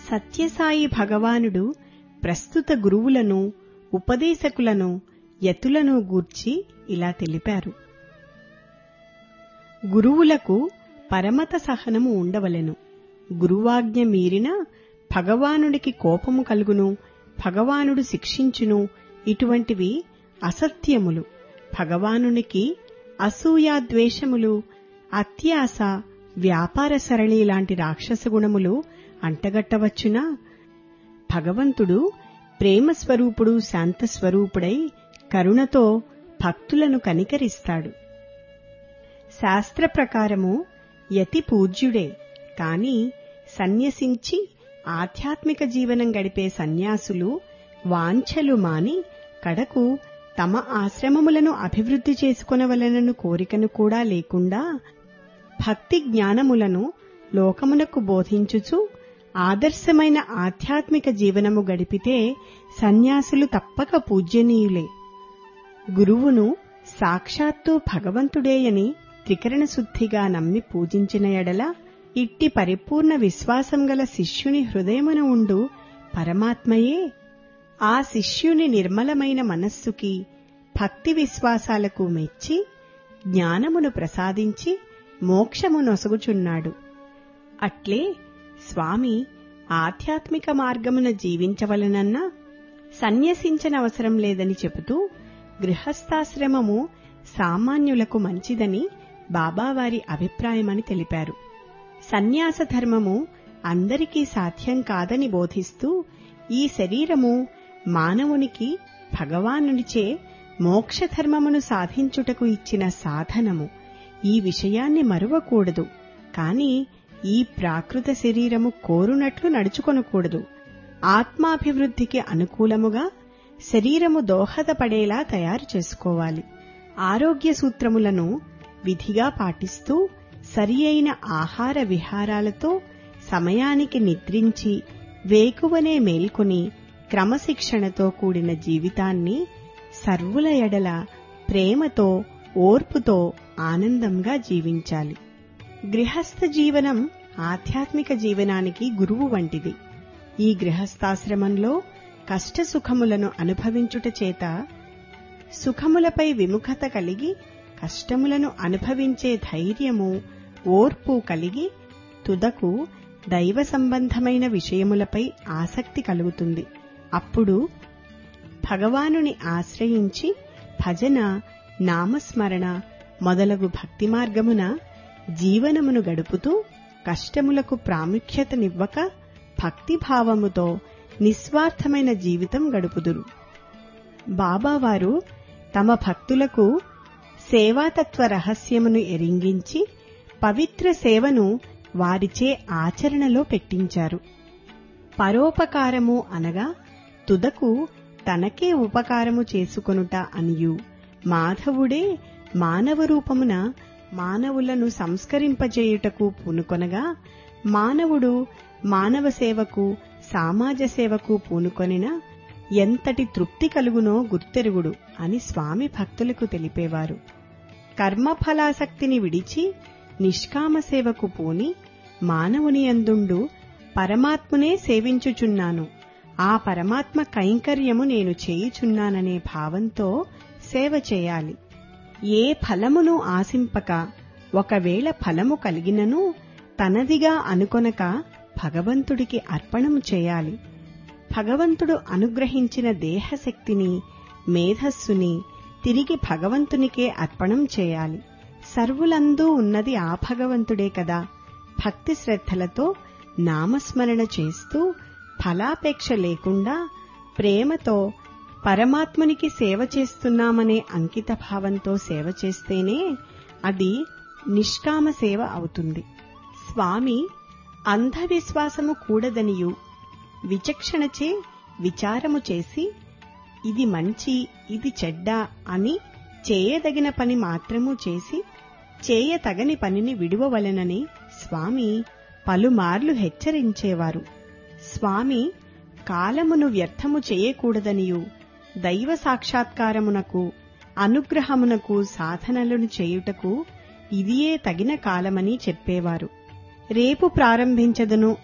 సత్యసాయి భగవానుడు ప్రస్తుత గురువులను ఉపదేశకులను యతులను గూర్చి ఇలా తెలిపారు గురువులకు పరమత సహనము ఉండవలెను గురువాజ్ఞ మీరిన భగవానుడికి కోపము కలుగును భగవానుడు శిక్షించును ఇటువంటివి అసత్యములు భగవానునికి అసూయాద్వేషములు అత్యాస వ్యాపార సరళి లాంటి రాక్షస గుణములు అంటగట్టవచ్చునా భగవంతుడు ప్రేమ స్వరూపుడు శాంత స్వరూపుడై కరుణతో భక్తులను కనికరిస్తాడు శాస్త్ర ప్రకారము యతి పూజ్యుడే కాని సన్యసించి ఆధ్యాత్మిక జీవనం గడిపే సన్యాసులు వాంఛలు మాని కడకు తమ ఆశ్రమములను అభివృద్ధి చేసుకొనవలనను కోరికను కూడా లేకుండా భక్తి జ్ఞానములను లోకమునకు బోధించుచు ఆదర్శమైన ఆధ్యాత్మిక జీవనము గడిపితే సన్యాసులు తప్పక పూజ్యనీయులే గురువును సాక్షాత్తు భగవంతుడేయని త్రికరణ శుద్ధిగా నమ్మి పూజించిన ఎడల ఇట్టి పరిపూర్ణ విశ్వాసం గల శిష్యుని హృదయమున ఉండు పరమాత్మయే ఆ శిష్యుని నిర్మలమైన మనస్సుకి భక్తి విశ్వాసాలకు మెచ్చి జ్ఞానమును ప్రసాదించి మోక్షము నొసగుచున్నాడు అట్లే స్వామి ఆధ్యాత్మిక మార్గమున జీవించవలనన్నా సన్యసించనవసరం లేదని చెబుతూ గృహస్థాశ్రమము సామాన్యులకు మంచిదని బాబావారి అభిప్రాయమని తెలిపారు సన్యాస ధర్మము అందరికీ సాధ్యం కాదని బోధిస్తూ ఈ శరీరము మానవునికి భగవానునిచే మోక్షధర్మమును సాధించుటకు ఇచ్చిన సాధనము ఈ విషయాన్ని మరువకూడదు కాని ఈ ప్రాకృత శరీరము కోరునట్లు నడుచుకొనకూడదు ఆత్మాభివృద్ధికి అనుకూలముగా శరీరము దోహదపడేలా తయారు చేసుకోవాలి ఆరోగ్య సూత్రములను విధిగా పాటిస్తూ సరి అయిన ఆహార విహారాలతో సమయానికి నిద్రించి వేకువనే మేల్కొని క్రమశిక్షణతో కూడిన జీవితాన్ని సర్వుల ఎడల ప్రేమతో ఓర్పుతో ఆనందంగా జీవించాలి గృహస్థ జీవనం ఆధ్యాత్మిక జీవనానికి గురువు వంటిది ఈ గృహస్థాశ్రమంలో కష్టసుఖములను అనుభవించుట చేత సుఖములపై విముఖత కలిగి కష్టములను అనుభవించే ధైర్యము ఓర్పు కలిగి తుదకు దైవ సంబంధమైన విషయములపై ఆసక్తి కలుగుతుంది అప్పుడు భగవానుని ఆశ్రయించి భజన నామస్మరణ మొదలగు భక్తి మార్గమున జీవనమును గడుపుతూ కష్టములకు ప్రాముఖ్యతనివ్వక భక్తిభావముతో నిస్వార్థమైన జీవితం గడుపుదురు బాబావారు తమ భక్తులకు సేవాతత్వ రహస్యమును ఎరింగించి పవిత్ర సేవను వారిచే ఆచరణలో పెట్టించారు పరోపకారము అనగా తుదకు తనకే ఉపకారము చేసుకొనుట అనియు మాధవుడే మానవ రూపమున మానవులను సంస్కరింపజేయుటకు పూనుకొనగా మానవుడు మానవ సేవకు సామాజ సేవకు పూనుకొనిన ఎంతటి తృప్తి కలుగునో గుర్తెరుగుడు అని స్వామి భక్తులకు తెలిపేవారు కర్మఫలాసక్తిని విడిచి నిష్కామ సేవకు పూని మానవుని అందుండు పరమాత్మునే సేవించుచున్నాను ఆ పరమాత్మ కైంకర్యము నేను చేయుచున్నాననే భావంతో సేవ చేయాలి ఏ ఫలమును ఆశింపక ఒకవేళ ఫలము కలిగినను తనదిగా అనుకొనక భగవంతుడికి అర్పణము చేయాలి భగవంతుడు అనుగ్రహించిన దేహశక్తిని మేధస్సుని తిరిగి భగవంతునికే అర్పణం చేయాలి సర్వులందూ ఉన్నది ఆ భగవంతుడే కదా భక్తి శ్రద్ధలతో నామస్మరణ చేస్తూ ఫలాపేక్ష లేకుండా ప్రేమతో పరమాత్మునికి సేవ చేస్తున్నామనే అంకిత భావంతో సేవ చేస్తేనే అది నిష్కామ సేవ అవుతుంది స్వామి అంధవిశ్వాసము కూడదనియు విచక్షణచే విచారము చేసి ఇది మంచి ఇది చెడ్డ అని చేయదగిన పని మాత్రము చేసి చేయతగని పనిని విడువవలెనని స్వామి పలుమార్లు హెచ్చరించేవారు స్వామి కాలమును వ్యర్థము చేయకూడదనియు దైవ సాక్షాత్కారమునకు అనుగ్రహమునకు సాధనలను చేయుటకు ఇదియే తగిన కాలమని చెప్పేవారు రేపు ప్రారంభించదును